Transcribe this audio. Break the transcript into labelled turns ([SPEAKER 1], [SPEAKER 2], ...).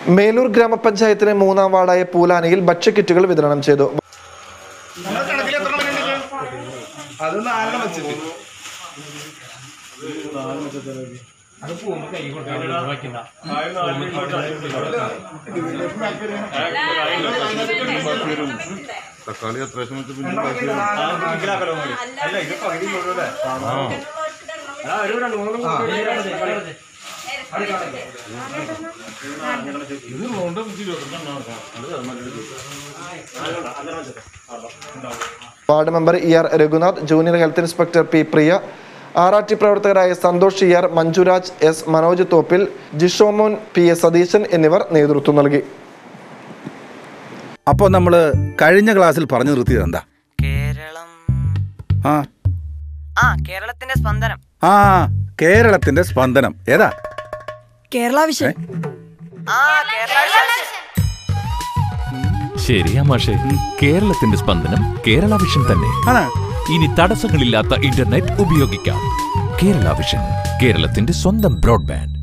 [SPEAKER 1] മേലൂർ ഗ്രാമപഞ്ചായത്തിലെ മൂന്നാം വാർഡായ പൂലാനയിൽ ഭക്ഷ്യക്കിറ്റുകൾ വിതരണം ചെയ്തു
[SPEAKER 2] അത് നാലെണ്ണം വെച്ചിട്ട്
[SPEAKER 3] തക്കാളി എത്ര
[SPEAKER 2] അല്ല ഇത് പകുതി മുഴുവൻ
[SPEAKER 1] ward member E R Raghunath junior health inspector P Priya R R T പ്രവർത്തകരായ Santhosh E R Manjuraj S Manoj Thoppil Jishomon P S Satheesan എന്നിവർ നേതൃത്വം നൽകി
[SPEAKER 4] അപ്പോൾ നമ്മൾ കഴിഞ്ഞ ക്ലാസ്സിൽ പറഞ്ഞു നിർത്തിയത് എന്താ
[SPEAKER 5] കേരളം
[SPEAKER 4] ആ
[SPEAKER 5] ആ കേരളത്തിന്റെ സ്പന്ദനം
[SPEAKER 4] ആ കേരളത്തിന്റെ സ്പന്ദനം ഏതാ
[SPEAKER 6] കേരള വിഷൻ
[SPEAKER 5] ആ കേരള
[SPEAKER 7] ശരിയാ മാഷേ കേരളത്തിന്റെ സ്പന്ദനം കേരള വിഷൻ തന്നെ
[SPEAKER 4] ആണോ
[SPEAKER 7] ഇനി തടസ്സങ്ങളില്ലാത്ത ഇന്റർനെറ്റ് ഉപയോഗിക്കാം കേരള വിഷൻ കേരളത്തിന്റെ സ്വന്തം ബ്രോഡ്ബാൻഡ്